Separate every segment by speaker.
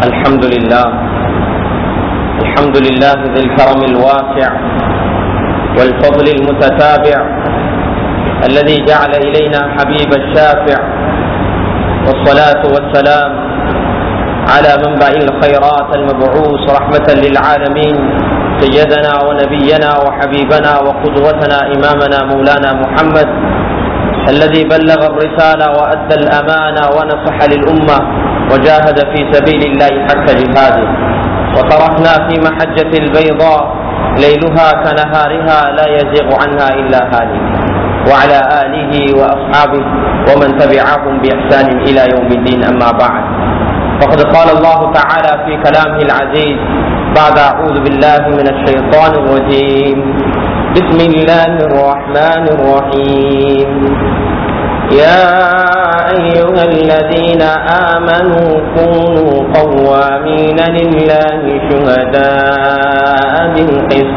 Speaker 1: الحمد لله الحمد لله ذي الكرم الواسع والفضل المتتابع الذي جعل إلينا حبيب الشافع والصلاة والسلام على منبع الخيرات المبعوث رحمة للعالمين سيدنا ونبينا وحبيبنا وقدوتنا إمامنا مولانا محمد الذي بلغ الرسالة وأدى الأمانة ونصح للأمة وجاهد في سبيل الله حق جهاده وتركنا في محجة البيضاء ليلها كنهارها لا يزيغ عنها إلا هالك وعلى آله وأصحابه ومن تبعهم بإحسان إلى يوم الدين أما بعد فقد قال الله تعالى في كلامه العزيز بعد أعوذ بالله من الشيطان الرجيم بسم الله الرحمن الرحيم يا أيها الذين آمنوا كونوا قوامين لله شهداء بالقسط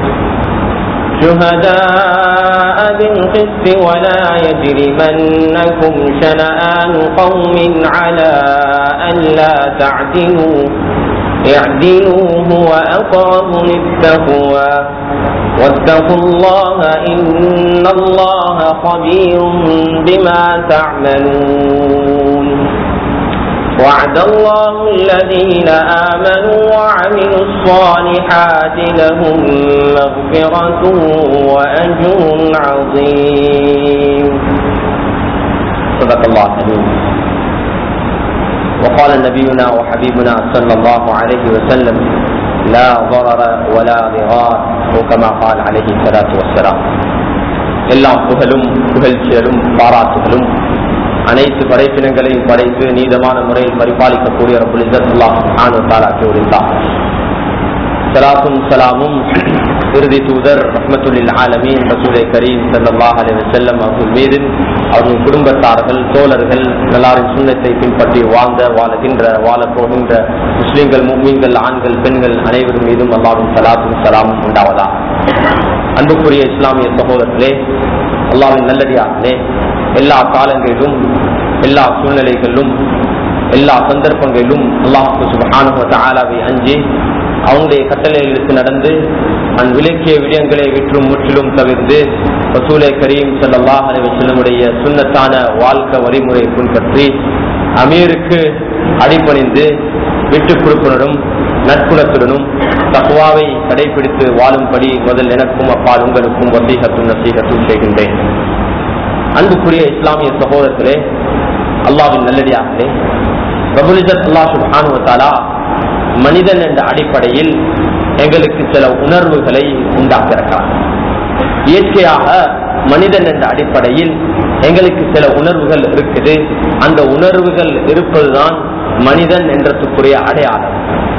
Speaker 1: شهداء بالقسط ولا يجرمنكم شنآن قوم على ألا تعدلوا اعدلوا هو أقرب للتقوى واتقوا الله إن الله خبير بما تعملون وعد الله الذين آمنوا وعملوا الصالحات لهم مغفرة وأجر عظيم صدق الله العظيم وقال نبينا وحبيبنا صلى الله عليه وسلم لا ضرر ولا ضرار كما قال عليه الصلاة والسلام எல்லாம் புகழும் புகழ்ச்சியலும் பாராட்டுகளும் அனைத்து படைப்பினங்களையும் படைத்து நீதமான முறையில் பரிபாலிக்கக்கூடிய ரபுல் இசத்துல்லாம் ஆனு தாலாக்கி உரித்தார் சலாத்தும் சலாமும் இறுதி தூதர் ரஹமத்துல்லில் ஆலமீன் ரசூலை கரீம் சல்லாஹ் அலி செல்லம் அவர்கள் மீது அவர்கள் குடும்பத்தார்கள் தோழர்கள் நல்லாரின் சுண்ணத்தை பின்பற்றி வாழ்ந்த வாழுகின்ற வாழப் போகின்ற முஸ்லிம்கள் மும்மீன்கள் ஆண்கள் பெண்கள் அனைவரும் மீதும் அல்லாவின் சலாத்தும் சலாமும் உண்டாவதா அன்புக்குரிய இஸ்லாமிய சகோதரர்களே அல்லாவின் நல்லடியார்களே எல்லா காலங்களிலும் எல்லா சூழ்நிலைகளிலும் எல்லா சந்தர்ப்பங்களிலும் அல்லாஹு சுபஹானுவ ஆலாவை அஞ்சி அவனுடைய கட்டளைகளுக்கு நடந்து அன் விலக்கிய விடயங்களை விற்றும் முற்றிலும் தவிர்த்து வசூலை கரீம் சல்லாஹ் அலிவசல்லமுடைய சுண்ணத்தான வாழ்க்கை வழிமுறை பின்பற்றி அமீருக்கு அடிப்பணிந்து விட்டுக் கொடுப்புடனும் நட்புணத்துடனும் தக்குவாவை கடைபிடித்து வாழும்படி முதல் எனக்கும் அப்பால் உங்களுக்கும் வசீகத்தும் நசீகத்தும் செய்கின்றேன் அன்புக்குரிய இஸ்லாமிய சகோதரர்களே அல்லாவின் நல்லடியார்களே பிரபுலிசத் அல்லா சுபானுவத்தாலா மனிதன் என்ற அடிப்படையில் எங்களுக்கு சில உணர்வுகளை உண்டாக்கியிருக்கிறார் இயற்கையாக மனிதன் என்ற அடிப்படையில் எங்களுக்கு சில உணர்வுகள் இருக்குது அந்த உணர்வுகள் இருப்பதுதான் மனிதன் என்றதுக்குரிய அடையாளம்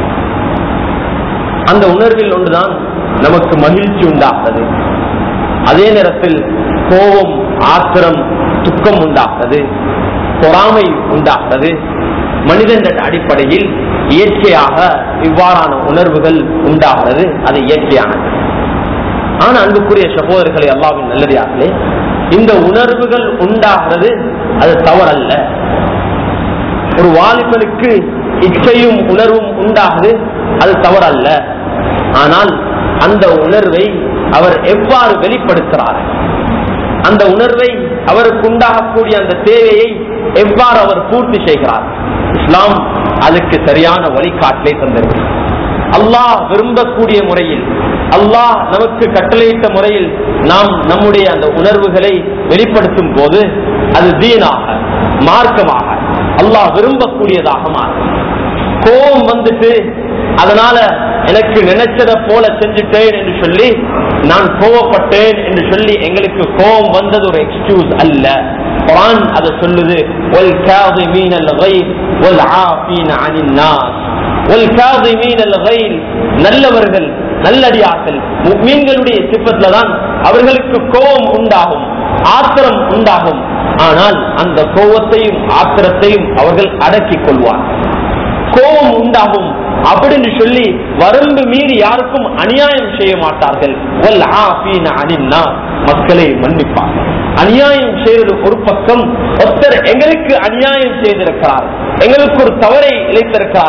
Speaker 1: அந்த உணர்வில் ஒன்றுதான் நமக்கு மகிழ்ச்சி உண்டாகிறது அதே நேரத்தில் கோபம் ஆத்திரம் துக்கம் உண்டாகிறது பொறாமை உண்டாகிறது மனிதன் அடிப்படையில் இயற்கையாக இவ்வாறான உணர்வுகள் உண்டாகிறது அது இயற்கையானது ஆனா அன்புக்குரிய சகோதரர்களை அல்லாவின் நல்லதாகலே இந்த உணர்வுகள் உண்டாகிறது அது தவறல்ல ஒரு வாலிபனுக்கு இச்சையும் உணர்வும் உண்டாகுது அது தவறல்ல ஆனால் அந்த உணர்வை அவர் எவ்வாறு வெளிப்படுத்துகிறார் அந்த உணர்வை அவருக்கு உண்டாகக்கூடிய அந்த தேவையை எவ்வாறு அவர் பூர்த்தி செய்கிறார் இஸ்லாம் அதுக்கு சரியான வழிகாட்டலை தந்திருக்கிறார் அல்லாஹ் விரும்பக்கூடிய முறையில் அல்லாஹ் நமக்கு கட்டளையிட்ட முறையில் நாம் நம்முடைய அந்த உணர்வுகளை வெளிப்படுத்தும் போது அது தீனாக மார்க்கமாக அல்லாஹ் விரும்பக்கூடியதாக மாறும் கோபம் வந்துட்டு அதனால எனக்கு நினைச்சத போல செஞ்சுட்டேன் என்று சொல்லி நான் கோவப்பட்டேன் என்று சொல்லி எங்களுக்கு கோபம் வந்தது ஒரு எக்ஸ்கியூஸ் அல்ல குரான் அதை சொல்லுது ஒல் காதிமீன் அல் கைல் ஒல் ஆஃபீன் அனின் நாஸ் ஒல் காதிமீன் அல் கைல் நல்லவர்கள் நல்லடியார்கள் மீன்களுடைய சிப்பத்துல தான் அவர்களுக்கு கோபம் உண்டாகும் ஆத்திரம் உண்டாகும் ஆனால் அந்த கோபத்தையும் ஆத்திரத்தையும் அவர்கள் அடக்கிக் கொள்வார்கள் கோபம் உண்டாகும் அப்படின்னு சொல்லி வரம்பு மீறி யாருக்கும் அநியாயம் செய்ய மாட்டார்கள் வல் ஆஃபீன அனின்னா மக்களை மன்னிப்பார்கள் அநியாயம் செய்வது ஒரு பக்கம் ஒருத்தர் எங்களுக்கு அநியாயம் செய்திருக்கிறார் எங்களுக்கு ஒரு தவறை இழைத்திருக்கிறார்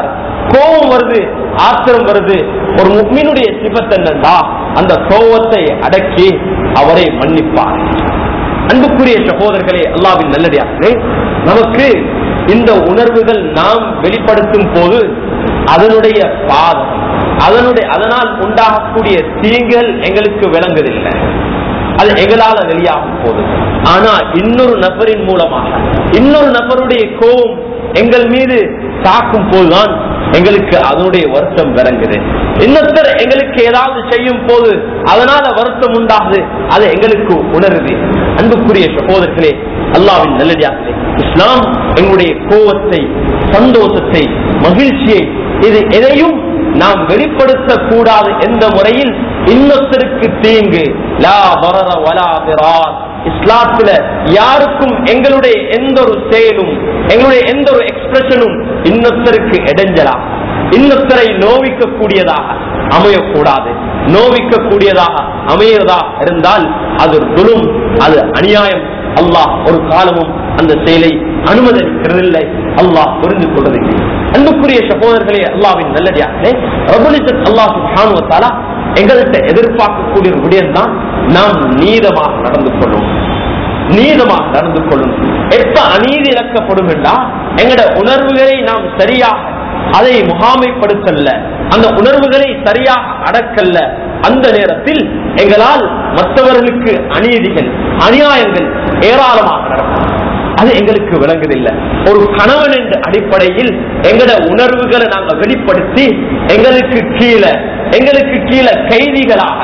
Speaker 1: கோபம் வருது ஆத்திரம் வருது ஒரு முக்மீனுடைய சிபத் என்னண்டா அந்த கோபத்தை அடக்கி அவரை மன்னிப்பார் அன்புக்குரிய சகோதரர்களே அல்லாவின் நல்லடியார்களே நமக்கு இந்த உணர்வுகள் நாம் வெளிப்படுத்தும் போது அதனுடைய பாதம் அதனுடைய அதனால் உண்டாகக்கூடிய தீங்குகள் எங்களுக்கு விளங்குதில்லை அது எங்களால வெளியாகும் போது ஆனா இன்னொரு நபரின் மூலமாக இன்னொரு நபருடைய கோபம் எங்கள் மீது தாக்கும் போதுதான் எங்களுக்கு அதனுடைய வருத்தம் விளங்குது இன்னொருத்தர் எங்களுக்கு ஏதாவது செய்யும் போது அதனால வருத்தம் உண்டாகுது அது எங்களுக்கு உணருது அன்புக்குரிய சகோதரர்களே அல்லாவின் நல்லடியார்களே இஸ்லாம் எங்களுடைய கோபத்தை சந்தோஷத்தை மகிழ்ச்சியை இது எதையும் நாம் வெளிப்படுத்த கூடாது எந்த முறையில் இன்னொருத்தருக்கு தீங்கு லா வரர வலா திரார் இஸ்லாத்துல யாருக்கும் எங்களுடைய எந்த ஒரு செயலும் எங்களுடைய எந்த ஒரு எக்ஸ்பிரஷனும் இன்னொருத்தருக்கு இடைஞ்சலா இன்னொருத்தரை நோவிக்க கூடியதாக அமையக்கூடாது நோவிக்க கூடியதாக அமையதா இருந்தால் அது துலும் அது அநியாயம் அல்லாஹ் ஒரு காலமும் அந்த செயலை அனுமதிக்கிறதில்லை அல்லாஹ் புரிந்து கொள்வதில்லை அன்புக்குரிய சகோதரர்களே அல்லாவின் நல்லடியார்களே ரபுலிசத் அல்லாஹ் சுப்ஹானுவத்தாலா எங்கள்கிட்ட எதிர்பார்க்கக்கூடிய ஒரு விடயம் தான் நாம் நீதமாக நடந்து கொள்ளும் நீதமாக நடந்து கொள்ளும் எப்ப அநீதி இழக்கப்படும் என்றால் எங்கட உணர்வுகளை நாம் சரியாக அதை முகாமைப்படுத்தல்ல அந்த உணர்வுகளை சரியாக அடக்கல்ல அந்த நேரத்தில் எங்களால் மற்றவர்களுக்கு அநீதிகள் அநியாயங்கள் ஏராளமாக நடக்கும் அது எங்களுக்கு விளங்குதில்லை ஒரு கணவன் என்ற அடிப்படையில் எங்கட உணர்வுகளை நாங்க வெளிப்படுத்தி எங்களுக்கு கீழே எங்களுக்கு கீழே கைதிகளாக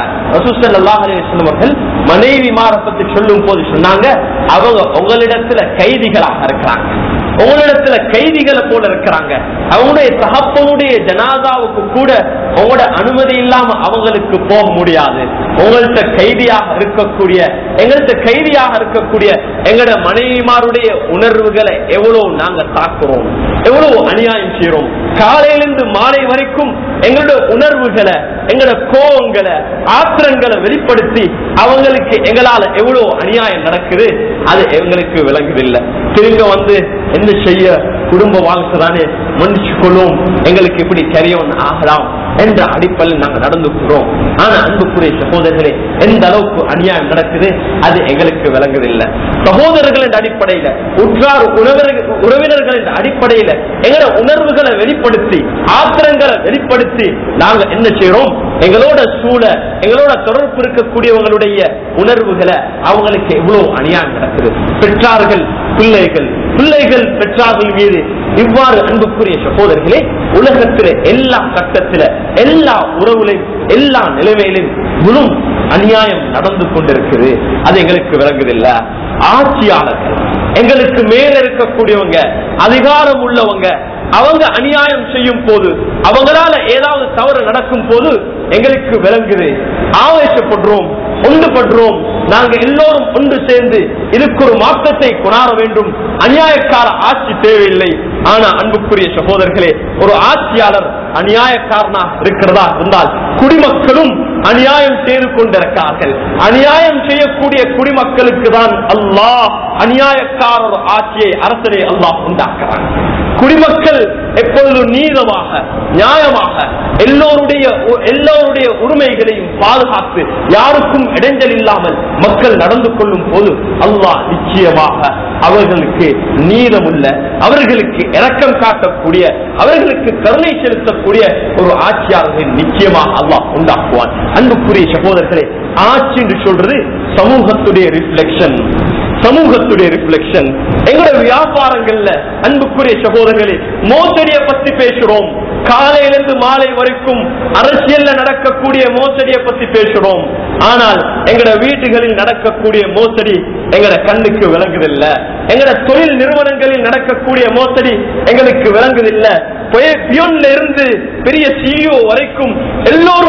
Speaker 1: அவர்கள் மனைவி பத்தி சொல்லும் போது சொன்னாங்க அவங்க உங்களிடத்துல கைதிகளாக இருக்கிறாங்க உங்களிடத்துல கைதிகளை போல இருக்கிறாங்க அவங்களுடைய தகப்பனுடைய ஜனாதாவுக்கு கூட உங்களோட அனுமதி இல்லாம அவங்களுக்கு போக முடியாது உங்கள்கிட்ட கைதியாக இருக்கக்கூடிய எங்கள்கிட்ட கைதியாக இருக்கக்கூடிய எங்களோட மனைவிமாருடைய உணர்வுகளை எவ்வளவு நாங்க தாக்குறோம் எவ்வளவு அநியாயம் செய்யறோம் காலையிலிருந்து மாலை வரைக்கும் எங்களோட உணர்வுகளை எங்களோட கோபங்களை ஆத்திரங்களை வெளிப்படுத்தி அவங்களுக்கு எங்களால எவ்வளவு அநியாயம் நடக்குது அது எங்களுக்கு விளங்குதில்லை திரும்ப வந்து என்ன செய்ய குடும்ப வாழ்க்கைதானே மன்னிச்சு கொள்ளும் எங்களுக்கு இப்படி கரியவன் ஆகலாம் என்ற அடிப்படையில் நாங்கள் நடந்துக்கிறோம் ஆனா அன்புக்குரிய சகோதரர்களே எந்த அளவுக்கு அநியாயம் நடக்குது அது எங்களுக்கு விளங்குதில்லை சகோதரர்களின் அடிப்படையில உற்றார் உறவினர்கள் உறவினர்களின் அடிப்படையில எங்களோட உணர்வுகளை வெளிப்படுத்தி ஆத்திரங்களை வெளிப்படுத்தி நாங்க என்ன செய்யறோம் எங்களோட சூழ எங்களோட தொடர்பு இருக்கக்கூடியவங்களுடைய உணர்வுகளை அவங்களுக்கு எவ்வளவு அநியாயம் நடக்குது பெற்றார்கள் பிள்ளைகள் பிள்ளைகள் பெற்றார்கள் மீது இவ்வாறு அன்புக்குரிய சகோதரர்களே உலகத்தில எல்லா கட்டத்தில எல்லா உறவுலையும் எல்லா நிலைமையிலும் முழு அநியாயம் நடந்து கொண்டிருக்குது அது எங்களுக்கு விளங்குதில்ல ஆட்சியாளர்கள் எங்களுக்கு மேல இருக்கக்கூடியவங்க அதிகாரம் உள்ளவங்க அவங்க அநியாயம் செய்யும் போது அவங்களால ஏதாவது தவறு நடக்கும் போது எங்களுக்கு விளங்குது ஆவேசப்படுறோம் ஒன்றுபடுறோம் நாங்க எல்லோரும் ஒன்று சேர்ந்து இதுக்கு ஒரு மாற்றத்தை கொண்டாட வேண்டும் அநியாயக்கார ஆட்சி தேவையில்லை ஆனா அன்புக்குரிய சகோதரர்களே ஒரு ஆட்சியாளர் அநியாயக்காரனா இருக்கிறதா இருந்தால் குடிமக்களும் அநியாயம் செய்து கொண்டிருக்கிறார்கள் அநியாயம் செய்யக்கூடிய குடிமக்களுக்கு தான் அல்லாஹ் அநியாயக்காரர் ஆட்சியை அரசனை அல்லாஹ் உண்டாக்குறான் குடிமக்கள் எப்பொழுது நீதமாக நியாயமாக எல்லோருடைய எல்லோருடைய உரிமைகளையும் பாதுகாத்து யாருக்கும் இடைஞ்சல் இல்லாமல் மக்கள் நடந்து கொள்ளும் போது அல்லாஹ் நிச்சயமாக அவர்களுக்கு நீதமுள்ள அவர்களுக்கு இரக்கம் காட்டக்கூடிய அவர்களுக்கு கருணை செலுத்தக்கூடிய ஒரு ஆட்சியாளர்களை நிச்சயமாக அல்லாஹ் உண்டாக்குவான் அன்புக்குரிய சகோதரர்களே ஆட்சி என்று சொல்றது சமூகத்துடைய ரிஃப்ளெக்ஷன் சமூகத்துடைய ரிஃப்ளெக்ஷன் எங்களுடைய வியாபாரங்கள்ல அன்புக்குரிய சகோதரர்களே மோசடியை பத்தி பேசுறோம் காலையிலிருந்து மாலை வரைக்கும் அரசியல்ல நடக்கக்கூடிய மோசடியை பத்தி பேசுறோம் ஆனால் எங்கட வீட்டுகளில் நடக்கக்கூடிய மோசடி எங்கட கண்ணுக்கு விளங்குதில்ல எங்கட தொழில் நிறுவனங்களில் நடக்கக்கூடிய மோசடி எங்களுக்கு விளங்குதில்ல பியோன்ல இருந்து பெரிய சிஇஓ வரைக்கும் எல்லோரும்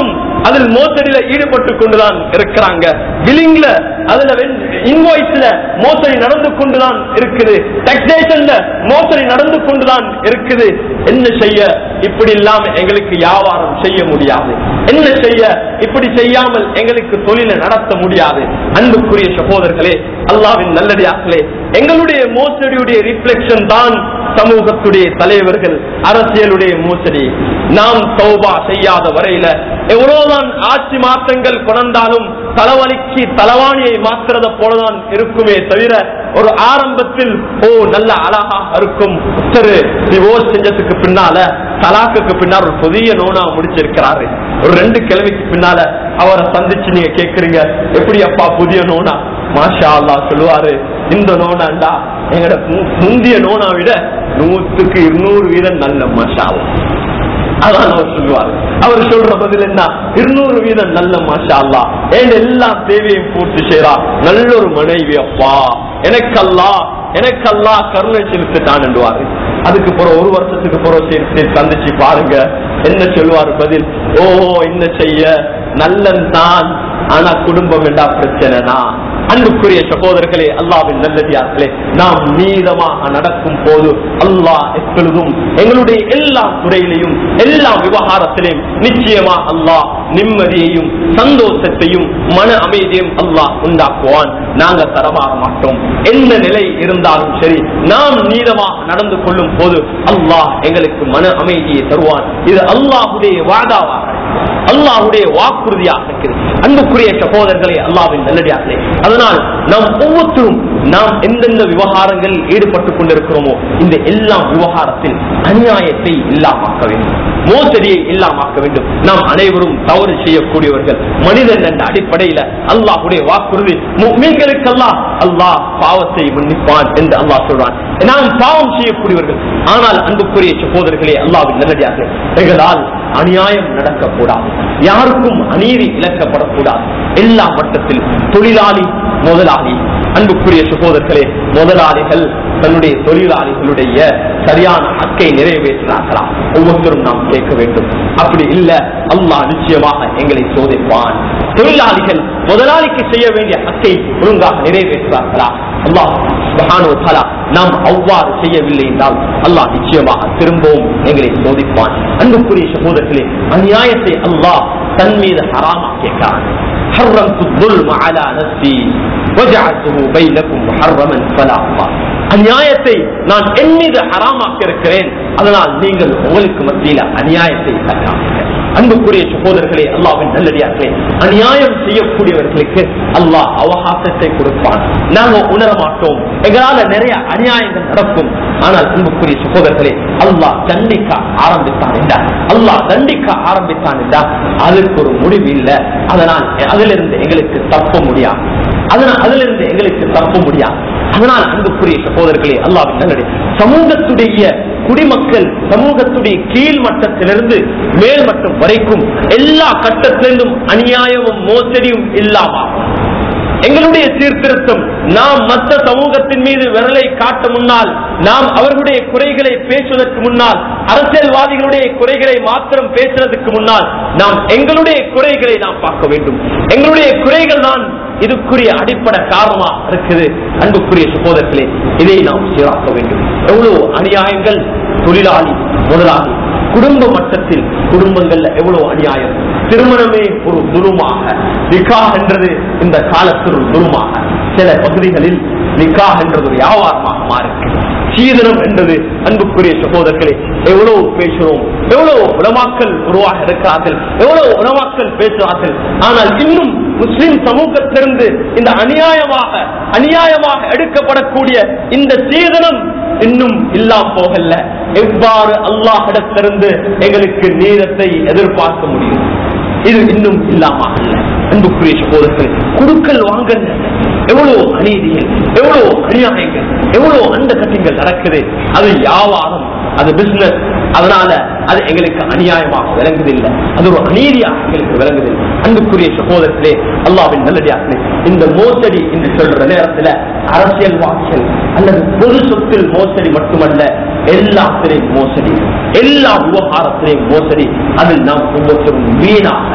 Speaker 1: அதில் மோசடியில ஈடுபட்டு கொண்டுதான் இருக்கிறாங்க பில்லிங்ல அதுல இன்வாய்ஸ்ல மோசடி நடந்து கொண்டுதான் இருக்குது டாக்ஸேஷன்ல மோசடி நடந்து கொண்டுதான் இருக்குது என்ன செய்ய இப்படி இல்லாம எங்களுக்கு வியாபாரம் செய்ய முடியாது என்ன செய்ய இப்படி செய்யாமல் எங்களுக்கு தொழிலை நடத்த முடியாது அன்புக்குரிய சகோதரர்களே அல்லாவின் நல்லடியார்களே எங்களுடைய மோசடியுடைய ரிஃப்ளெக்ஷன் தான் சமூகத்துடைய தலைவர்கள் அரசியலுடைய மோசடி நாம் சௌபா செய்யாத வரையில எவ்வளவுதான் ஆட்சி மாற்றங்கள் கொண்டாலும் தலைவலிக்கு தலவாணியை மாத்துறத போலதான் இருக்குமே தவிர ஒரு ஆரம்பத்தில் ஓ நல்ல அழகா இருக்கும் ஒருத்தர் டிவோர்ஸ் செஞ்சதுக்கு பின்னால தலாக்குக்கு பின்னால் ஒரு புதிய நோனா முடிச்சிருக்கிறாரு ஒரு ரெண்டு கிழமைக்கு பின்னால அவரை சந்திச்சு நீங்க கேக்குறீங்க எப்படி அப்பா புதிய நோனா மாஷா அல்லா சொல்லுவாரு இந்த நோனாண்டா எங்கட மு- முந்திய நோனா விட நூத்துக்கு இருநூறு வீதம் நல்ல மாஷா அல்லாஹ். அதான் அவர் சொல்லுவார் அவர் சொல்ற பதில் என்ன இருநூறு வீதம் நல்ல மாஷா அல்லா என் எல்லா தேவையும் பூர்த்தி செய்யறா நல்ல ஒரு மனைவி அப்பா எனக்கல்லா எனக்கல்லா கருணை செலுத்திட்டான் என்றுவாரு அதுக்கு பிறகு ஒரு வருஷத்துக்கு பிறகு சேர்த்து சந்திச்சு பாருங்க என்ன சொல்லுவாரு பதில் ஓஹோ என்ன செய்ய நல்லன் தான் ஆனா குடும்பம் என்றா பிரச்சனைனா அன்புக்குரிய சகோதரர்களே அல்லாவின் நல்லதியார்களே நாம் நீதமாக நடக்கும் போது அல்லாஹ் எப்பொழுதும் எங்களுடைய எல்லா துறையிலையும் எல்லா விவகாரத்திலையும் நிச்சயமா அல்லாஹ் நிம்மதியையும் சந்தோஷத்தையும் மன அமைதியும் அல்லாஹ் உண்டாக்குவான் நாங்க தரமாக மாட்டோம் எந்த நிலை இருந்தாலும் சரி நாம் நீதமாக நடந்து கொள்ளும் போது அல்லாஹ் எங்களுக்கு மன அமைதியை தருவான் இது அல்லாஹுடைய வாதாவாக அல்லாஹுடைய வாக்குறுதியாக இருக்கிறது அன்புக்குரிய சகோதரர்களே அல்லாவின் நல்லடியார்களே அதனால் நாம் ஒவ்வொருத்தரும் நாம் எந்தெந்த விவகாரங்களில் ஈடுபட்டுக் கொண்டிருக்கிறோமோ இந்த எல்லா விவகாரத்தில் அநியாயத்தை இல்லாமாக்க வேண்டும் மோசடியை இல்லாமாக்க வேண்டும் நாம் அனைவரும் தவறு செய்யக்கூடியவர்கள் மனிதன் என்ற அடிப்படையில அல்லாஹுடைய வாக்குறுதி மீன்களுக்கெல்லாம் அல்லாஹ் பாவத்தை மன்னிப்பான் என்று அல்லாஹ் சொல்றான் நாம் பாவம் செய்யக்கூடியவர்கள் ஆனால் அன்புக்குரிய சகோதரர்களே அல்லாவின் நல்லடியாக எங்களால் அநியாயம் நடக்கக்கூடாது யாருக்கும் அநீதி இழக்கப்படக்கூடாது எல்லா மட்டத்தில் தொழிலாளி முதலாளி அன்புக்குரிய சகோதரர்களே முதலாளிகள் தன்னுடைய தொழிலாளிகளுடைய சரியான ஹக்கை நிறைவேற்றினார்களா ஒவ்வொருத்தரும் நாம் கேட்க வேண்டும் அப்படி இல்ல அல்லாஹ் நிச்சயமாக எங்களை சோதிப்பான் தொழிலாளிகள் முதலாளிக்கு செய்ய வேண்டிய ஹக்கை ஒழுங்காக நிறைவேற்றுவார்களா அல்லாஹ் சுப்ஹானஹு வ தஆலா நாம் அவ்வாறு செய்யவில்லை என்றால் அல்லாஹ் நிச்சயமாக திரும்பவும் எங்களை சோதிப்பான் அன்புக்குரிய சகோதரர்களே அநியாயத்தை அல்லாஹ் தன் மீது ஹராமாக்கியிருக்கிறான் حرمت الظلم على نفسي وجعلته بينكم محرما فلا أخاف அநியாயத்தை நான் என் மீது ஹராமாக்க இருக்கிறேன் அதனால் நீங்கள் உங்களுக்கு மத்தியில அநியாயத்தை தக்காமல் அன்புக்குரிய சகோதரர்களே அல்லாவின் நல்லடியார்களே அநியாயம் செய்யக்கூடியவர்களுக்கு அல்லாஹ் அவகாசத்தை கொடுப்பான் நாங்க உணர மாட்டோம் எங்களால நிறைய அநியாயங்கள் நடக்கும் ஆனால் அன்புக்குரிய சகோதரர்களே அல்லாஹ் தண்டிக்க ஆரம்பித்தான் என்றார் அல்லாஹ் தண்டிக்க ஆரம்பித்தான் என்றால் அதுக்கு ஒரு முடிவு இல்லை அதனால் அதிலிருந்து எங்களுக்கு தப்ப முடியாது அதனால் அதிலிருந்து எங்களுக்கு தப்ப முடியாது அதனால் அன்புக்குரிய சகோதரர்களே அல்லாவின் நல்லடி சமூகத்துடைய குடிமக்கள் சமூகத்துடைய கீழ் மட்டத்திலிருந்து மேல் மட்டம் வரைக்கும் எல்லா கட்டத்திலிருந்தும் அநியாயமும் மோசடியும் இல்லாமல் எங்களுடைய சீர்திருத்தம் நாம் மற்ற சமூகத்தின் மீது விரலை காட்ட முன்னால் நாம் அவர்களுடைய குறைகளை பேசுவதற்கு முன்னால் அரசியல்வாதிகளுடைய குறைகளை மாத்திரம் பேசுவதற்கு முன்னால் நாம் எங்களுடைய குறைகளை நாம் பார்க்க வேண்டும் எங்களுடைய குறைகள் தான் இதுக்குரிய அடிப்படை காரணமா இருக்குது அன்புக்குரிய சகோதரர்களே இதை நாம் சீராக்க வேண்டும் எவ்வளவு அநியாயங்கள் தொழிலாளி முதலாளி குடும்ப மட்டத்தில் குடும்பங்கள்ல எவ்வளவு அநியாயம் திருமணமே ஒரு துருமாக நிக்கா என்றது இந்த காலத்தில் ஒரு துருமாக சில பகுதிகளில் நிக்கா என்றது ஒரு வியாபாரமாக மாறி சீதனம் என்றது அன்புக்குரிய சகோதரர்களே எவ்வளவு பேசுறோம் எவ்வளவு உலமாக்கள் உருவாக இருக்கிறார்கள் எவ்வளவு உலமாக்கள் பேசுகிறார்கள் ஆனால் இன்னும் முஸ்லிம் சமூகத்திலிருந்து இந்த அநியாயமாக அநியாயமாக எடுக்கப்படக்கூடிய இந்த சீதனம் இன்னும் இல்லாம போகல எவ்வாறு அல்லாஹிடத்திலிருந்து எங்களுக்கு நீதத்தை எதிர்பார்க்க முடியும் இது இன்னும் இல்லாம அல்ல அன்புக்குரிய சகோதரர்கள் குடுக்கல் வாங்கல் எவ்வளவு அநீதிகள் எவ்வளவு அநியாயங்கள் எவ்வளவு அந்த கட்டிங்கள் நடக்குது அது வியாபாரம் அது பிசினஸ் அதனால அது எங்களுக்கு அநியாயமாக விளங்குதில்லை அது ஒரு அநீதியாக எங்களுக்கு விளங்குதில்லை அன்புக்குரிய சகோதரர்களே அல்லாவின் நல்லடியார்களே இந்த மோசடி என்று சொல்ற நேரத்துல அரசியல்வாதிகள் அல்லது பொது சொத்தில் மோசடி மட்டுமல்ல எல்லாத்திலையும் மோசடி எல்லா விவகாரத்திலையும் மோசடி அதில் நாம் ஒவ்வொருத்தரும் வீணாக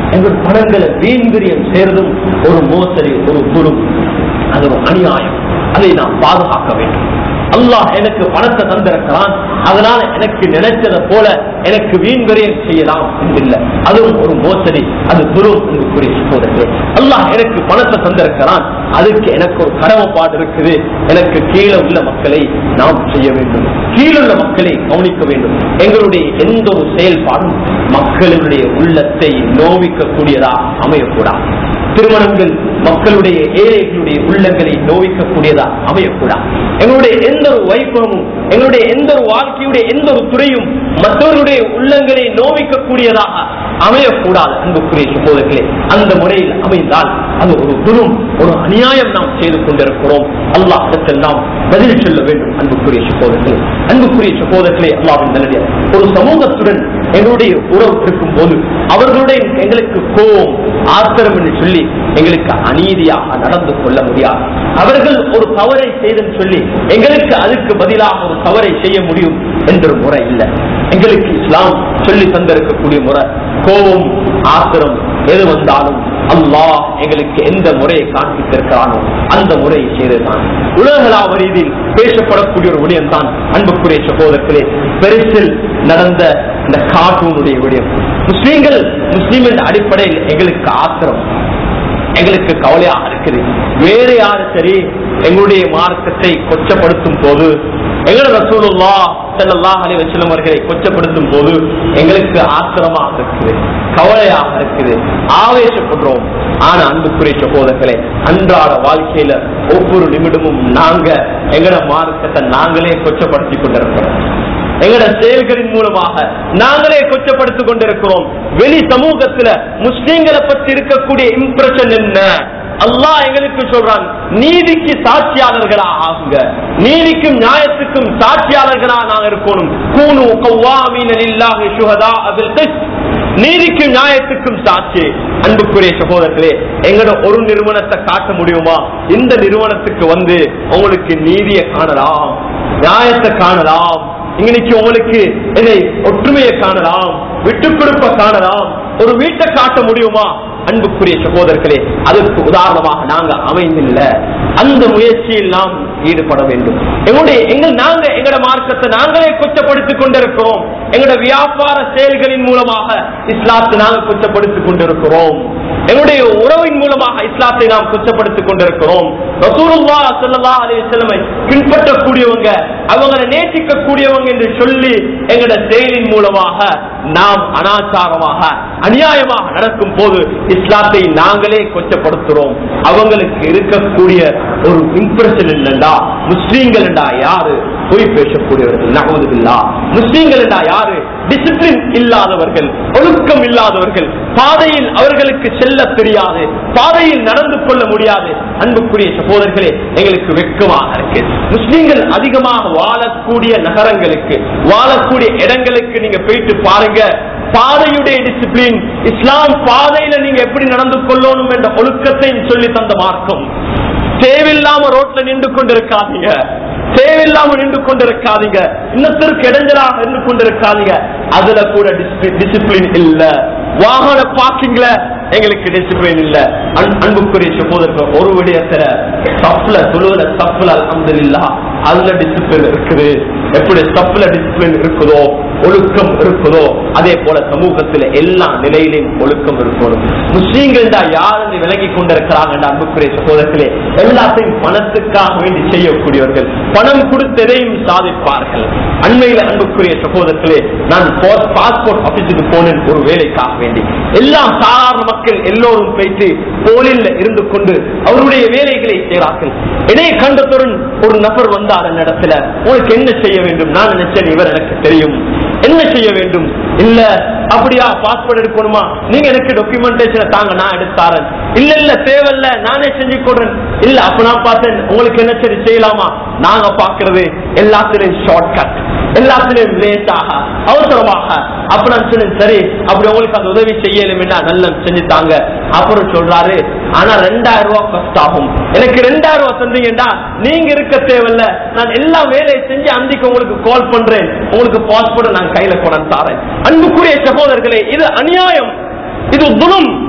Speaker 1: எங்கள் பணங்களை வீண்பிரியம் சேர்ந்தும் ஒரு மோசடி ஒரு குரும் அது ஒரு அநியாயம் அதை நாம் பாதுகாக்க வேண்டும் அல்லாஹ் எனக்கு பணத்தை தந்திருக்கிறான் அதனால எனக்கு நினைச்சதை போல எனக்கு வீண் விரயம் செய்யலாம் என்றில்லை அதுவும் ஒரு மோசடி அது துரு கூறிய சகோதரர்களே அல்லாஹ் எனக்கு பணத்தை தந்திருக்கிறான் அதுக்கு எனக்கு ஒரு கடமைப்பாடு இருக்குது எனக்கு கீழே உள்ள மக்களை நாம் செய்ய வேண்டும் கீழுள்ள மக்களை கவனிக்க வேண்டும் எங்களுடைய எந்த ஒரு செயல்பாடும் மக்களுடைய உள்ளத்தை நோவிக்க கூடியதா அமையக்கூடாது திருமணங்கள் மக்களுடைய ஏழைகளுடைய உள்ளங்களை நோவிக்கக்கூடியதா அமையக்கூடாது எங்களுடைய எந்த ஒரு வைபவமும் எங்களுடைய எந்த ஒரு வாழ்க்கையுடைய எந்த ஒரு துறையும் மற்றவர்களுடைய உள்ளங்களை நோவிக்கக்கூடியதாக அமையக்கூடாது அன்புக்குரிய சகோதரர்களே அந்த முறையில் அமைந்தால் அது ஒரு குரும் ஒரு அநியாயம் நாம் செய்து கொண்டிருக்கிறோம் அல்லாஹ் அதற்கெல்லாம் பதில் சொல்ல வேண்டும் அன்புக்குரிய சகோதரர்களே அன்புக்குரிய சகோதரர்களே அல்லாவின் நல்லடியார் ஒரு சமூகத்துடன் எங்களுடைய உறவு இருக்கும் போது அவர்களுடைய எங்களுக்கு கோபம் ஆத்திரம் என்று சொல்லி எங்களுக்கு அநீதியாக நடந்து கொள்ள முடியாது அவர்கள் ஒரு தவறை செய்தன்னு சொல்லி எங்களுக்கு அதுக்கு பதிலாக ஒரு தவறை செய்ய முடியும் என்ற முறை இல்லை எங்களுக்கு இஸ்லாம் சொல்லி தந்திருக்கக்கூடிய முறை கோபம் ஆத்திரம் எது வந்தாலும் அல்லாஹ் எங்களுக்கு எந்த முறையை காண்பித்திருக்கிறானோ அந்த முறையை செய்ததுதான் உலகளாவ ரீதியில் பேசப்படக்கூடிய ஒரு விடயம் தான் அன்புக்குரிய சகோதரர்களே பெருசில் நடந்த இந்த கார்ட்டூனுடைய விடயம் முஸ்லீம்கள் முஸ்லீம் என்ற அடிப்படையில் எங்களுக்கு ஆத்திரம் எங்களுக்கு கவலையாக இருக்குது வேற யாரு சரி எங்களுடைய மார்க்கத்தை கொச்சப்படுத்தும் போது எங்களோட ரசூலுல்லா ஸல்லல்லாஹு அலைஹி வஸல்லம் அவர்களை கொச்சப்படுத்தும் போது எங்களுக்கு ஆத்திரமாக இருக்குது கவலையாக இருக்குது ஆவேசப்படுறோம் ஆனா அன்புக்குரிய சகோதரர்களே அன்றாட வாழ்க்கையில ஒவ்வொரு நிமிடமும் நாங்க எங்களோட மார்க்கத்தை நாங்களே கொச்சப்படுத்தி கொண்டிருக்கிறோம் எங்களோட செயல்களின் மூலமாக நாங்களே கொச்சப்படுத்திக் கொண்டிருக்கிறோம் வெளி சமூகத்துல முஸ்லீம்களை பற்றி இருக்கக்கூடிய இம்ப்ரெஷன் என்ன அல்லாஹ் எங்களுக்கு சொல்றான் நீதிக்கு சாட்சியாளர்களா ஆகுங்க நீதிக்கும் நியாயத்துக்கும் சாட்சியாளர்களா நாங்க இருக்கணும் கூனு கவ்வாமீன லில்லாஹி ஷுஹதா அபில் கிஸ்த் நீதிக்கும் நியாயத்துக்கும் சாட்சி அன்புக்குரிய சகோதரர்களே எங்கட ஒரு நிறுவனத்தை காட்ட முடியுமா இந்த நிறுவனத்துக்கு வந்து உங்களுக்கு நீதியை காணலாம் நியாயத்தை காணலாம் இன்னைக்கு உங்களுக்கு இதை ஒற்றுமையை காணலாம் விட்டுக் கொடுப்ப காணலாம் ஒரு வீட்டை காட்ட முடியுமா அன்புக்குரிய சகோதரர்களே அதற்கு உதாரணமாக நாங்க அமைந்தில்ல அந்த முயற்சியில் நாம் ஈடுபட வேண்டும் எங்களுடைய எங்கள் நாங்க எங்கட மார்க்கத்தை நாங்களே கொச்சப்படுத்திக் கொண்டிருக்கிறோம் எங்களோட வியாபார செயல்களின் மூலமாக இஸ்லாத்தை நாங்கள் கொச்சப்படுத்திக் கொண்டிருக்கிறோம் எங்களுடைய உறவின் மூலமாக இஸ்லாத்தை நாம் கொச்சப்படுத்திக் கொண்டிருக்கிறோம் ரசூலுல்லாஹ் ஸல்லல்லாஹு அலைஹி வஸல்லம் பின்பற்றக்கூடியவங்க அவங்களை நேசிக்க கூடியவங்க என்று சொல்லி எங்களோட செயலின் மூலமாக நாம் அனாச்சாரமாக அநியாயமாக நடக்கும் போது இஸ்லாத்தை நாங்களே கொச்சப்படுத்துறோம் அவங்களுக்கு இருக்கக்கூடிய ஒரு இம்ப்ரெஷன் என்னண்டா முஸ்லீம்கள் என்றா யாரு பொய் பேசக்கூடியவர்கள் நகவதுல்லா முஸ்லீம்கள் என்றா யாரு டிசிப்ளின் இல்லாதவர்கள் ஒழுக்கம் இல்லாதவர்கள் பாதையில் அவர்களுக்கு செல்ல தெரியாது பாதையில் நடந்து கொள்ள முடியாது அன்புக்குரிய சகோதரர்களே எங்களுக்கு வெட்கமாக இருக்கு முஸ்லீம்கள் அதிகமாக வாழக்கூடிய நகரங்களுக்கு வாழக்கூடிய இடங்களுக்கு நீங்க போயிட்டு பாருங்க பாதையுடைய டிசிப்ளின் இஸ்லாம் பாதையில நீங்க எப்படி நடந்து கொள்ளணும் என்ற ஒழுக்கத்தை சொல்லி தந்த மார்க்கம் தேவையில்லாம ரோட்ல நின்று கொண்டிருக்காதீங்க தேவையில்லாம நின்று கொண்டிருக்காதீங்க இன்னத்திற்கு இடைஞ்சலாக நின்று கொண்டிருக்காதீங்க அதுல கூட டிசிப்ளின் இல்ல வாகன பார்க்கிங்ல எங்களுக்கு டிசிப்ளின் இல்ல அன்- அன்புக்குரிய சகோதரர்கள் ஒரு விடயத்துல தப்புல தொழுவுல தப்புல அல்ஹம்துலில்லா அதுல டிசிப்ளின் இருக்குது எப்படி தப்புல டிசிப்ளின் இருக்குதோ ஒழுக்கம் இருக்குதோ அதே போல சமூகத்துல எல்லா நிலையிலும் ஒழுக்கம் இருக்கணும் முஸ்லீம்கள் தான் யாருன்னு விலகி கொண்டிருக்கிறாங்க அன்புக்குரிய சகோதரர்களே எல்லாத்தையும் பணத்துக்காக வேண்டி செய்யக்கூடியவர்கள் பணம் கொடுத்ததையும் சாதிப்பார்கள் அண்மையில அன்புக்குரிய சகோதரர்களே நான் பாஸ்போர்ட் ஆபீஸுக்கு போனேன் ஒரு வேலைக்காக வேண்டி எல்லாம் சாதாரண மக்கள் எல்லோரும் போயிட்டு போலில் இருந்து கொண்டு அவருடைய வேலைகளை செய்கிறார்கள் இடையே கண்டத்துடன் ஒரு நபர் வந்தார் என்னிடத்துல உனக்கு என்ன செய்ய வேண்டும் நான் நினைச்சேன் இவர் எனக்கு தெரியும் என்ன செய்ய வேண்டும் இல்ல அப்படியா பாஸ்போர்ட் எடுக்கணுமா நீங்க எனக்கு டாக்குமெண்டேஷன் தாங்க நான் எடுத்தாரன் இல்ல இல்ல தேவையில்ல நானே செஞ்சு கொடுறேன் இல்ல அப்ப நான் பார்த்தேன் உங்களுக்கு என்ன சரி செய்யலாமா நாங்க பாக்குறது எல்லாத்திலையும் ஷார்ட் கட் எல்லாத்திலையும் லேட்டாக அவசரமாக அப்ப நான் சொன்னேன் சரி அப்படி உங்களுக்கு அந்த உதவி செய்யலும்னா நல்ல செஞ்சு தாங்க அப்புறம் சொல்றாரு ஆனா ரெண்டாயிரம் ரூபாய் கஷ்டம் ஆகும் எனக்கு ரெண்டாயிரம் ரூபாய் தந்தீங்கன்னா நீங்க இருக்க தேவையில்ல நான் எல்லா வேலையை செஞ்சு அந்திக்கு உங்களுக்கு கால் பண்றேன் உங்களுக்கு பாஸ்போர்ட் நான் கையில கொண்டு தாரேன் அன்புக்குரிய சகோதரர்களே இது அநியாயம் இது துணம்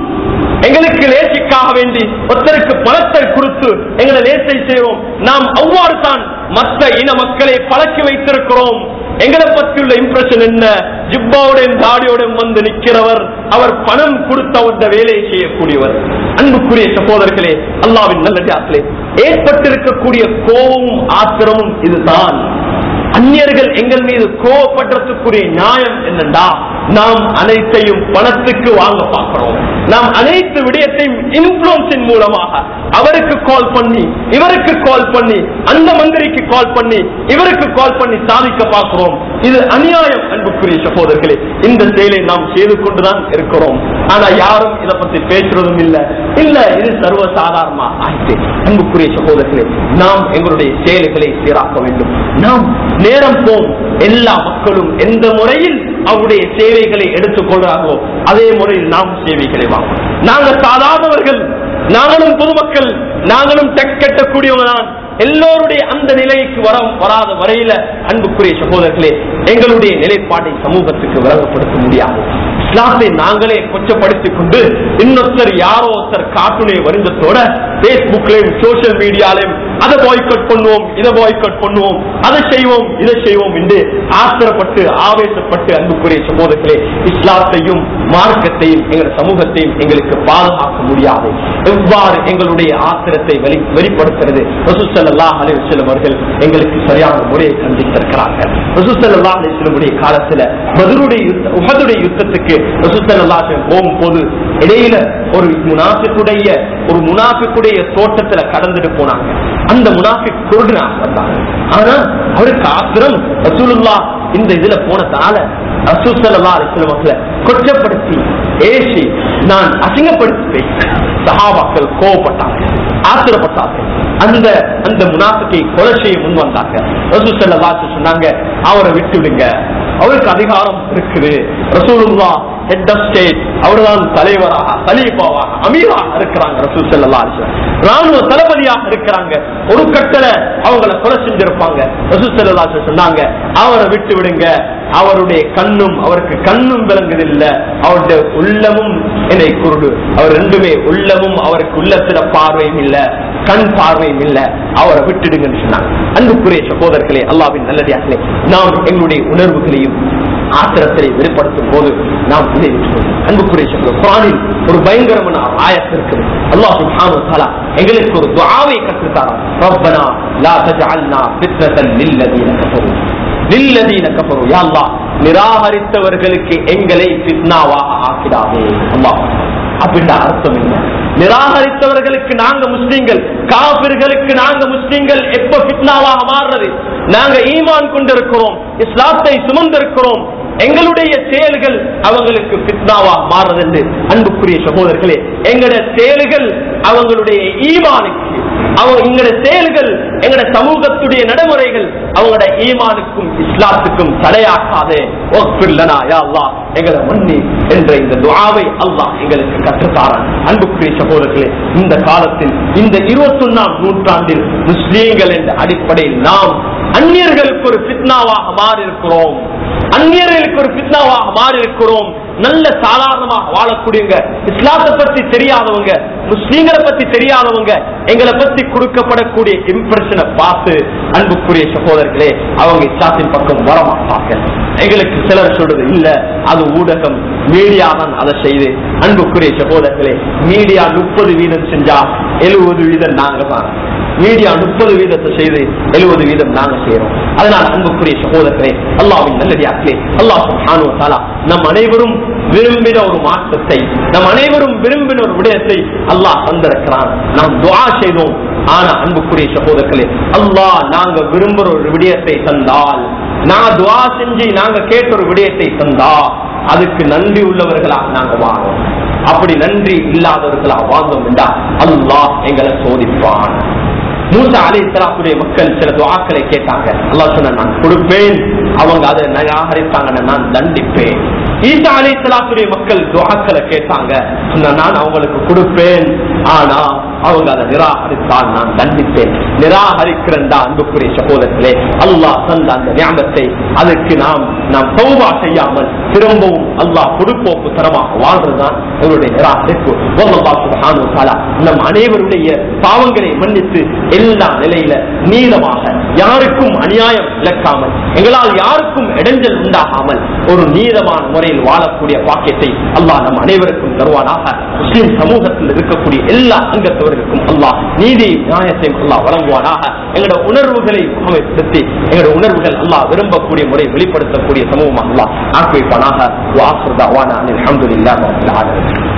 Speaker 1: எங்களுக்கு லேசிக்காக வேண்டி ஒருத்தருக்கு பணத்தை கொடுத்து எங்களை லேசை செய்வோம் நாம் அவ்வாறு தான் மற்ற இன மக்களை பழக்கி வைத்திருக்கிறோம் எங்களை பற்றியுள்ள இம்ப்ரெஷன் என்ன ஜிப்பாவுடன் தாடியோடும் வந்து நிற்கிறவர் அவர் பணம் கொடுத்த அந்த வேலையை செய்யக்கூடியவர் அன்புக்குரிய சகோதரர்களே அல்லாவின் நல்லதாக்களே ஏற்பட்டிருக்கக்கூடிய கோபமும் ஆத்திரமும் இதுதான் அந்நியர்கள் எங்கள் மீது கோவப்படுறதுக்குரிய நியாயம் என்னண்டா நாம் அனைத்தையும் பணத்துக்கு வாங்க பார்க்கிறோம் நாம் அனைத்து விடயத்தையும் இன்ஃபுளுன்ஸின் மூலமாக அவருக்கு கால் பண்ணி இவருக்கு கால் பண்ணி அந்த மந்திரிக்கு கால் பண்ணி இவருக்கு கால் பண்ணி சாதிக்க பார்க்கிறோம் இது அநியாயம் அன்புக்குரிய சகோதரர்களே இந்த செயலை நாம் செய்து கொண்டுதான் இருக்கிறோம் ஆனா யாரும் இதை பத்தி பேசுறதும் இல்ல இல்ல இது சர்வ சாதாரணமா ஆயிட்டு அன்புக்குரிய சகோதரர்களே நாம் எங்களுடைய செயல்களை சீராக்க வேண்டும் நாம் நேரம் போம் எல்லா மக்களும் எந்த முறையில் அவருடைய சேவைகளை எடுத்துக்கொள்றார்களோ அதே முறையில் நாம் சேவைகளை வாங்கும் நாங்கள் சாதாரணவர்கள் நாங்களும் பொதுமக்கள் நாங்களும் டெக் கட்டக்கூடியவங்க தான் எல்லோருடைய அந்த நிலைக்கு வர வராத வரையில அன்புக்குரிய சகோதரர்களே எங்களுடைய நிலைப்பாட்டை சமூகத்துக்கு விளங்கப்படுத்த முடியாது இஸ்லாத்தை நாங்களே கொச்சப்படுத்திக் கொண்டு இன்னொருத்தர் யாரோ ஒருத்தர் காட்டுனை வருந்தத்தோட பேஸ்புக்லயும் சோசியல் மீடியாலையும் அதை பாய்கட் பண்ணுவோம் இதை பாய்கட் பண்ணுவோம் அதை செய்வோம் இதை செய்வோம் என்று ஆத்திரப்பட்டு ஆவேசப்பட்டு அன்புக்குரிய சகோதரர்களே இஸ்லாத்தையும் மார்க்கத்தையும் எங்கள் சமூகத்தையும் எங்களுக்கு பாதுகாக்க முடியாது எவ்வாறு எங்களுடைய ஆத்திரத்தை வெளி வெளிப்படுத்துறது ரசூசல்லா அலிவசலம் அவர்கள் எங்களுக்கு சரியான முறையை கண்டித்திருக்கிறார்கள் ரசூசல்லா அலிவசலமுடைய காலத்துல பதிலுடைய யுத்த உகதுடைய யுத்தத்துக்கு ரசூசல்லா போகும்போது இடையில ஒரு முனாஃபிக்குடைய ஒரு முனாஃபிக்குடைய தோட்டத்துல கடந்துட்டு போனாங்க அந்த முனாஃபிக் குருடனாக வந்தாங்க ஆனா அவருக்கு ஆத்திரம் ரசூலுல்லா இந்த இதுல போனதால ரசூசல்லா அலிஸ்லம் அவர்களை கொச்சப்படுத்தி ஏசி நான் அசிங்கப்படுத்தி பேசினேன் சஹாபாக்கள் கோவப்பட்டாங்க ஆத்திரப்பட்டாங்க அந்த அந்த முனாஃபிக்கை கொலை செய்ய முன் வந்தாங்க ரசூசல்லா சொன்னாங்க அவரை விட்டு விடுங்க அவருக்கு அதிகாரம் இருக்குது ரசூலுல்லா ஹெட் ஆஃப் ஸ்டேட் அவர்தான் தலைவராக கலீஃபாவாக அமீராக இருக்கிறாங்க ரசூல் ஸல்லல்லாஹு அலைஹி வஸல்லம் ராணுவ தளபதியாக இருக்கிறாங்க ஒரு கட்டளை அவங்கள கொலை செஞ்சிருப்பாங்க ரசூல் ஸல்லல்லாஹு அலைஹி வஸல்லம் சொன்னாங்க அவரை விட்டு விடுங்க அவருடைய கண்ணும் அவருக்கு கண்ணும் விளங்குதில்ல அவருடைய உள்ளமும் என்னை குருடு அவர் ரெண்டுமே உள்ளமும் அவருக்கு உள்ளத்துல பார்வையும் இல்ல கண் பார்வையும் இல்ல அவரை விட்டுடுங்கன்னு சொன்னாங்க அன்புக்குரிய சகோதரர்களே அல்லாவின் நல்லடியார்களே நாம் எங்களுடைய உணர்வுகளையும் ஆத்திரத்தை வெளிப்படுத்தும் போது நாம் இதை விட்டுவிடுவோம். அன்புக்குரிய சகோதரர் குரானில் ஒரு பயங்கரமான ஆயத்து இருக்குது அல்லாஹ் சுப்ஹானஹு வ தஆலா எங்களுக்கு ஒரு துஆவை கற்றுத்தாரா ரப்பனா லா தஜஅல்னா ஃபித்னத்தன் லில்லதீன கஃபரு லில்லதீன கஃபரு யா அல்லாஹ் நிராகரித்தவர்களுக்கு எங்களை ஃபித்னாவாக ஆக்கிடாதே அல்லாஹ் அப்படின்ற அர்த்தம் என்ன நிராகரித்தவர்களுக்கு நாங்க முஸ்லீம்கள் காபிர்களுக்கு நாங்க முஸ்லீம்கள் எப்ப ஃபித்னாவாக மாறுறது நாங்க ஈமான் கொண்டிருக்கிறோம் இஸ்லாத்தை சுமந்திருக்கிறோம் எங்களுடைய செயல்கள் அவங்களுக்கு பித்னாவா மாறுறது என்று அன்புக்குரிய சகோதரர்களே எங்களுடைய செயல்கள் அவங்களுடைய ஈமானுக்கு அவங்க எங்களுடைய செயல்கள் எங்களுடைய சமூகத்துடைய நடைமுறைகள் அவங்களோட ஈமானுக்கும் இஸ்லாத்துக்கும் தடையாக்காதே ஓக்பில்லனா யா அல்லாஹ் எங்களை மன்னி என்ற இந்த துஆவை அல்லாஹ் எங்களுக்கு கற்றுத்தாரான் அன்புக்குரிய சகோதரர்களே இந்த காலத்தில் இந்த இருபத்தொன்னாம் நூற்றாண்டில் முஸ்லீம்கள் என்ற அடிப்படையில் நாம் அந்நியர்களுக்கு ஒரு பித்னாவாக மாறி இருக்கிறோம் அந்நியர்களுக்கு ஒரு பித்னாவாக மாறி இருக்கிறோம் நல்ல சாதாரணமாக வாழக்கூடியவங்க இஸ்லாத்தை பத்தி தெரியாதவங்க முஸ்லீம்களை பத்தி தெரியாதவங்க எங்களை பத்தி கொடுக்கப்படக்கூடிய இம்ப்ரெஷனை பார்த்து அன்புக்குரிய சகோதரர்களே அவங்க இஸ்லாத்தின் பக்கம் வரமாட்டாங்க எங்களுக்கு சிலர் சொல்றது இல்ல அது ஊடகம் மீடியா தான் அதை செய்து அன்புக்குரிய சகோதரர்களே மீடியா முப்பது வீதம் செஞ்சா எழுபது வீதம் நாங்க தான் மீடியா முப்பது வீதத்தை செய்து எழுபது வீதம் நாங்க செய்யறோம் அதனால் அன்புக்குரிய சகோதரர்களே அல்லாவின் நல்லடியாக்களே அல்லாஹ் சுப்ஹானஹு வ தஆலா நம் அனைவரும் விரும்பின ஒரு மாற்றத்தை நம் அனைவரும் விரும்பின ஒரு விடயத்தை அல்லாஹ் தந்திருக்கிறான் நாம் துஆ செய்தோம் ஆனா அன்புக்குரிய சகோதரர்களே அல்லாஹ் நாங்க விரும்புற ஒரு விடயத்தை தந்தால் நான் துஆ செஞ்சு நாங்க கேட்ட ஒரு விடயத்தை தந்தா அதுக்கு நன்றி உள்ளவர்களாக நாங்க வாழோம் அப்படி நன்றி இல்லாதவர்களா வாழ்ந்தோம் என்றா அல்லாஹ் எங்களை சோதிப்பான் மூசா அலி இஸ்லாத்துடைய மக்கள் சில துவாக்களை கேட்டாங்க அல்லாஹ் சொன்ன நான் கொடுப்பேன் அவங்க அதை நிராகரித்தாங்க நான் தண்டிப்பேன் ஈசா அலி இஸ்லாத்துடைய மக்கள் துவாக்களை கேட்டாங்க சொன்ன நான் அவங்களுக்கு கொடுப்பேன் ஆனா அவங்க அதை நிராகரித்தால் நான் தண்டித்தேன் நிராகரிக்கிறண்டா அன்புக்குரிய சகோதரத்திலே அல்லாஹ் தந்த அந்த ஞாபகத்தை அதற்கு நாம் நாம் தௌபா செய்யாமல் திரும்பவும் அல்லாஹ் பொடுப்போக்கு தரமாக வாழ்றதுதான் எங்களுடைய நிராகரிப்பு அல்லாஹ் சுப்ஹானஹு வ தஆலா நம் அனைவருடைய பாவங்களை மன்னித்து எல்லா நிலையில நீளமாக யாருக்கும் அநியாயம் இழக்காமல் எங்களால் யாருக்கும் இடைஞ்சல் உண்டாகாமல் ஒரு நீதமான முறையில் வாழக்கூடிய பாக்கியத்தை அல்லாஹ் நம் அனைவருக்கும் தருவானாக முஸ்லிம் சமூகத்தில் இருக்கக்கூடிய எல்லா அங்கத்தவர்களுக்கும் அல்லாஹ் நீதி நியாயத்தையும் அல்லாஹ் வழங்குவானாக எங்களோட உணர்வுகளை முகமைப்படுத்தி எங்களோட உணர்வுகள் அல்லாஹ் விரும்பக்கூடிய முறை வெளிப்படுத்தக்கூடிய சமூகமாக அல்லாஹ் ஆக்கி வைப்பானாக வாசுதா வானா அல்ஹம்துலில்லாஹி ரப்பில் ஆலமீன்